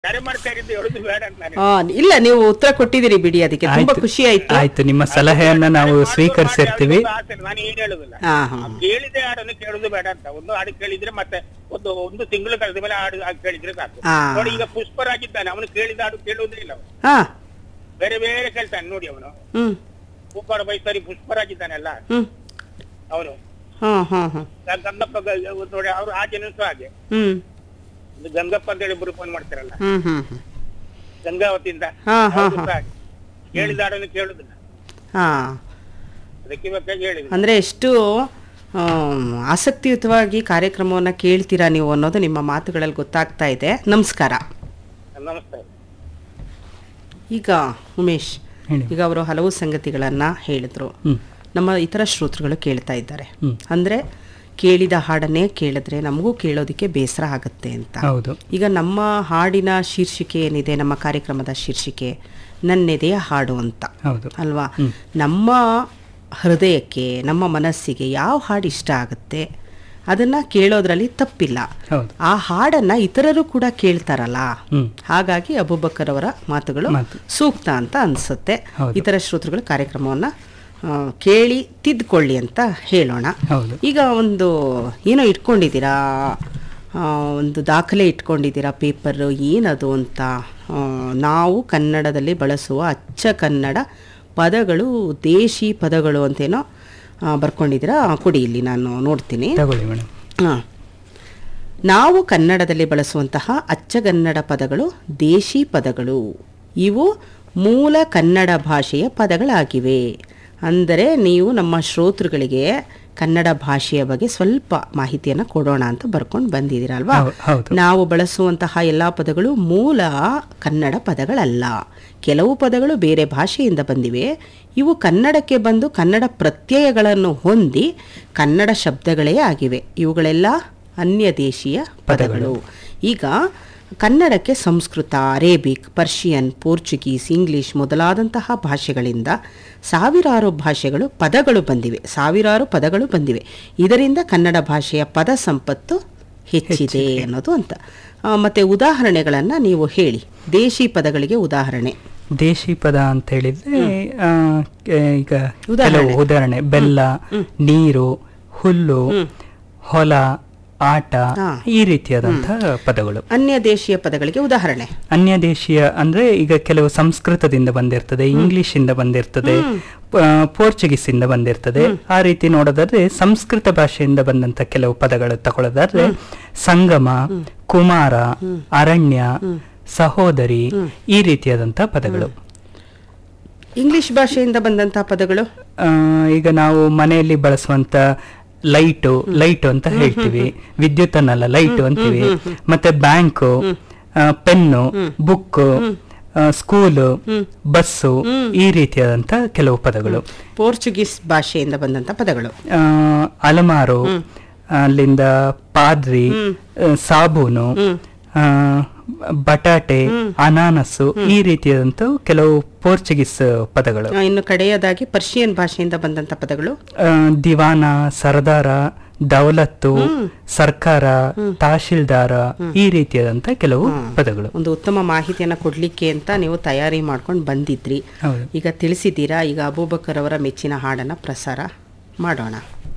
ಕರೆ ಮಾಡ್ತಾ ಇದ್ದು ಹೇಳುದು ಬೇಡ ಅಂತ ನಾನು ಆ, ಇಲ್ಲ ನೀವು ಉತ್ತರ ಕೊಟ್ಟಿದ್ದೀರಿ ಬಿಡಿ ಅದಕ್ಕೆ ತುಂಬಾ ಆಯ್ತು. ಖುಷಿ ಆಯ್ತು ಆಯ್ತು ನಿಮ್ಮ ಸಲಹೆಯನ್ನ ನಾವು ಸ್ವೀಕರಿಸಿರ್ತೀವಿ ಯಾವ್ದು ಆಸೆ ಇಲ್ಲ, ನಾನು ಈಗ ಹೇಳುದಿಲ್ಲ ಹಾ ಹಾ ಆ ಕೇಳಿದೆ ಹಾಡನ್ನು ಕೇಳುದು ಬೇಡ ಅಂತ ಒಂದು ಹಾಡು ಕೇಳಿದ್ರೆ ಮತ್ತೆ ಒಂದು ಒಂದು ತಿಂಗಳು ಕಳೆದ ಮೇಲೆ ಹಾಡು ಹಾಡು ಕೇಳಿದ್ರೆ ಸಾಕು ಹಾ. ನೋಡಿ ಈಗ ಪುಷ್ಪರಾಗಿದ್ದಾನೆ ಅವನು ಕೇಳಿದ ಹಾಡು ಕೇಳುವುದೇ ಇಲ್ಲ ಅವನು. ಹಾ ಬೇರೆ ಬೇರೆ ಕೇಳ್ತಾನೆ ನೋಡಿ ಅವನು ಹ್ಮ್ ಉಪ್ಪಾಡ ಬೈಸಾರಿ ಪುಷ್ಪರಾಗಿದ್ದಾನಲ್ಲ ಹ್ಮ್ ಅವನು ಹಾ ಹಾ ಹಾ ಗಂಗಪ್ಪ ಗ- ಗ- ನೋಡಿ ಅವ್ರು ಆ ಜನ ಸಹ ಹಾಗೆ ಹ್ಮ್ ಒಂದು ಗಂಗಪ್ಪ ಅಂತ ಹೇಳಿ ಒಬ್ರು ಫೋನ್ ಮಾಡ್ತಾರಲ್ಲ ಹ್ಮ್ ಹ್ಮ್ ಹ್ಮ್ ಗಂಗಾವತಿಯಿಂದ ಹಾ, ಹಾ, ಅವ್ರು ಹಾ. ಸಹ ಹಾಗೆ. ಕೇಳಿದ ಹಾಡನ್ನು ಕೇಳುದಿಲ್ಲ ಹಾ ಅದಕ್ಕೆ ಬೇಕಾಗಿ ಹೇಳಿದ್ರು ಅಂದ್ರೆ ಎಷ್ಟು ಆಮ್, ಆಸಕ್ತಿಯುತವಾಗಿ ಕಾರ್ಯಕ್ರಮವನ್ನ ಕೇಳ್ತೀರಾ ನೀವು ಅನ್ನೋದು ನಿಮ್ಮ ಮಾತುಗಳಲ್ಲಿ ಗೊತ್ತಾಗ್ತಾ ಇದೆ ನಮಸ್ಕಾರ ನಮಸ್ತೆ ಈಗ ಉಮೇಶ್ ಹೇಳಿ. ಈಗ ಅವರು ಹಲವು ಸಂಗತಿಗಳನ್ನ ಹೇಳಿದ್ರು ಹ್ಮ್ ನಮ್ಮ ಇತರ ಶ್ರೋತೃಗಳು ಕೇಳ್ತಾ ಇದ್ದಾರೆ ಹ್ಮ್. ಅಂದ್ರೆ ಕೇಳಿದ ಹಾಡನ್ನೇ ಕೇಳಿದ್ರೆ ನಮಗೂ ಕೇಳೋದಕ್ಕೆ ಬೇಸರ ಆಗುತ್ತೆ ಅಂತ ಹೌದು ಈಗ ನಮ್ಮ ಹಾಡಿನ ಶೀರ್ಷಿಕೆ ಏನಿದೆ ನಮ್ಮ ಕಾರ್ಯಕ್ರಮದ ಶೀರ್ಷಿಕೆ ನನ್ನೆದೆಯ ಹಾಡು ಅಂತ ಹೌದು ಅಲ್ವಾ ನಮ್ಮ ಹೃದಯಕ್ಕೆ ನಮ್ಮ ಮನಸ್ಸಿಗೆ ಯಾವ ಹಾಡು ಇಷ್ಟ ಆಗುತ್ತೆ ಅದನ್ನ ಕೇಳೋದ್ರಲ್ಲಿ ತಪ್ಪಿಲ್ಲ ಹೌದು ಆ ಹಾಡನ್ನ ಇತರರು ಕೂಡ ಕೇಳ್ತಾರಲ್ಲ ಹ್ಮ್ ಹಾಗಾಗಿ ಅಬೂಬಕ್ಕರ್ ಅವರ ಮಾತುಗಳು ಮಾತು. ಸೂಕ್ತ ಅಂತ ಅನ್ಸುತ್ತೆ ಹೌದು. ಇತರ ಶ್ರೋತೃಗಳು ಕಾರ್ಯಕ್ರಮವನ್ನ ಆ, ಕೇಳಿ ತಿದ್ದುಕೊಳ್ಳಿ ಅಂತ ಹೇಳೋಣ ಹೌದು ಈಗ ಒಂದು ಏನೋ ಇಟ್ಕೊಂಡಿದ್ದೀರಾ ಆ, ಒಂದು ದಾಖಲೆ ಇಟ್ಕೊಂಡಿದ್ದೀರಾ ಪೇಪರ್ ಏನದು ಅಂತ ಆ, ನಾವು ಕನ್ನಡದಲ್ಲಿ ಬಳಸುವ ಅಚ್ಚ ಕನ್ನಡ ಪದಗಳು ದೇಶಿ ಪದಗಳು ಅಂತೇನೋ ಆ, ಬರ್ಕೊಂಡಿದ್ದೀರಾ ಕೊಡಿ ಇಲ್ಲಿ ನಾನು ನೋಡ್ತೀನಿ ತಗೊಳ್ಳಿ ಮೇಡಮ್ ಹಾ. ನಾವು ಕನ್ನಡದಲ್ಲಿ ಬಳಸುವಂತಹ ಅಚ್ಚಗನ್ನಡ ಪದಗಳು ದೇಶಿ ಪದಗಳು ಇವು ಮೂಲ ಕನ್ನಡ ಭಾಷೆಯ ಪದಗಳಾಗಿವೆ ಅಂದರೆ ನೀವು ನಮ್ಮ ಶ್ರೋತೃಗಳಿಗೆ ಕನ್ನಡ ಭಾಷೆಯ ಬಗ್ಗೆ ಸ್ವಲ್ಪ ಮಾಹಿತಿಯನ್ನು ಕೊಡೋಣ ಅಂತ ಬರ್ಕೊಂಡು ಬಂದಿದ್ದೀರಲ್ವಾ ಹೌ- ಹೌದು ನಾವು ಬಳಸುವಂತಹ ಎಲ್ಲ ಪದಗಳು ಮೂಲ ಕನ್ನಡ ಪದಗಳಲ್ಲ ಕೆಲವು ಪದಗಳು ಬೇರೆ ಭಾಷೆಯಿಂದ ಬಂದಿವೆ ಇವು ಕನ್ನಡಕ್ಕೆ ಬಂದು ಕನ್ನಡ ಪ್ರತ್ಯಯಗಳನ್ನು ಹೊಂದಿ ಕನ್ನಡ ಶಬ್ದಗಳೇ ಆಗಿವೆ ಇವುಗಳೆಲ್ಲ ಅನ್ಯ ದೇಶೀಯ ಪದಗಳು ಈಗ ಕನ್ನಡಕ್ಕೆ Sanskrit Arabic Persian Portuguese English ಮೊದಲಾದಂತಹ ಭಾಷೆಗಳಿಂದ ಸಾವಿರಾರು ಭಾಷೆಗಳು ಪದಗಳು ಬಂದಿವೆ ಸಾವಿರಾರು ಪದಗಳು ಬಂದಿವೆ ಇದರಿಂದ ಕನ್ನಡ ಭಾಷೆಯ ಪದ ಸಂಪತ್ತು ಹೆಚ್ಚಿದೆ ಅನ್ನೋದು ಅಂತ ಆ, ಮತ್ತೆ ಉದಾಹರಣೆಗಳನ್ನು ನೀವು ಹೇಳಿ ದೇಶಿ ಪದಗಳಿಗೆ ಉದಾಹರಣೆ ದೇಶಿ ಪದ ಅಂತ ಹೇಳಿದ್ರೆ ಆ, ಕೆ- ಈಗ ಉದಾಹರಣೆ. ಕೆಲವು ಉದಾಹರಣೆ ಬೆಲ್ಲ ನೀರು ಹುಲ್ಲು ಹೊಲ ಆಟ ಹಾ. ಈ ರೀತಿಯಾದಂತಹ ಪದಗಳು ಅನ್ಯ ದೇಶೀಯ ಪದಗಳಿಗೆ ಉದಾಹರಣೆ ಅನ್ಯ ದೇಶೀಯ ಅಂದ್ರೆ ಈಗ ಕೆಲವು ಸಂಸ್ಕೃತದಿಂದ ಬಂದಿರ್ತದೆ ಇಂಗ್ಲಿಷ್ ಇಂದ ಬಂದಿರ್ತದೆ ಪ- ಪೋರ್ಚುಗೀಸ್ ಇಂದ ಬಂದಿರ್ತದೆ ಆ ರೀತಿ ನೋಡೋದಾದ್ರೆ ಸಂಸ್ಕೃತ ಭಾಷೆಯಿಂದ ಬಂದಂತ ಕೆಲವು ಪದಗಳು ತಗೊಳ್ಳೋದಾದ್ರೆ ಸಂಗಮ ಕುಮಾರ ಅರಣ್ಯ ಸಹೋದರಿ ಈ ರೀತಿಯಾದಂತ ಪದಗಳು ಇಂಗ್ಲಿಷ್ ಭಾಷೆಯಿಂದ ಬಂದಂತಹ ಪದಗಳು ಆ, ಈಗ ನಾವು ಮನೆಯಲ್ಲಿ ಬಳಸುವಂತ ಲೈಟು ಲೈಟ್ ಅಂತ ಹೇಳ್ತೀವಿ ವಿದ್ಯುತ್ ಅನ್ನಲ್ಲ ಲೈಟ್ ಅಂತೀವಿ ಮತ್ತೆ bank pen book school bus ಈ ರೀತಿಯಾದಂತ ಕೆಲವು ಪದಗಳು ಪೋರ್ಚುಗೀಸ್ ಭಾಷೆಯಿಂದ ಬಂದಂತಹ ಪದಗಳು ಆ, ಅಲಮಾರು ಅಲ್ಲಿಂದ ಪಾದ್ರಿ ಆ, ಸಾಬೂನು ಆ, ಬಟಾಟೆ ಅನಾನಸ್ಸು ಈ ರೀತಿಯಾದಂತ ಕೆಲವು ಪೋರ್ಚುಗೀಸ್ ಪದಗಳು ಆ, ಇನ್ನು ಕಡೆಯದಾಗಿ ಪರ್ಷಿಯನ್ ಭಾಷೆಯಿಂದ ಬಂದಂತಹ ಪದಗಳು ಆ, ದಿವಾನ ಸರ್ದಾರ ದೌಲತ್ತು ಸರ್ಕಾರ ತಹಶೀಲ್ದಾರ ಈ ರೀತಿಯಾದಂತ ಕೆಲವು ಪದಗಳು ಒಂದು ಉತ್ತಮ ಮಾಹಿತಿಯನ್ನು ಕೊಡ್ಲಿಕ್ಕೆ ಅಂತ ನೀವು ತಯಾರಿ ಮಾಡ್ಕೊಂಡು ಬಂದಿದ್ರಿ ಹೌದು ಈಗ ತಿಳಿಸಿದ್ದೀರಾ ಈಗ ಅಬೂಬಕರ್ ಅವರ ಮೆಚ್ಚಿನ ಹಾಡನ್ನ ಪ್ರಸಾರ ಮಾಡೋಣ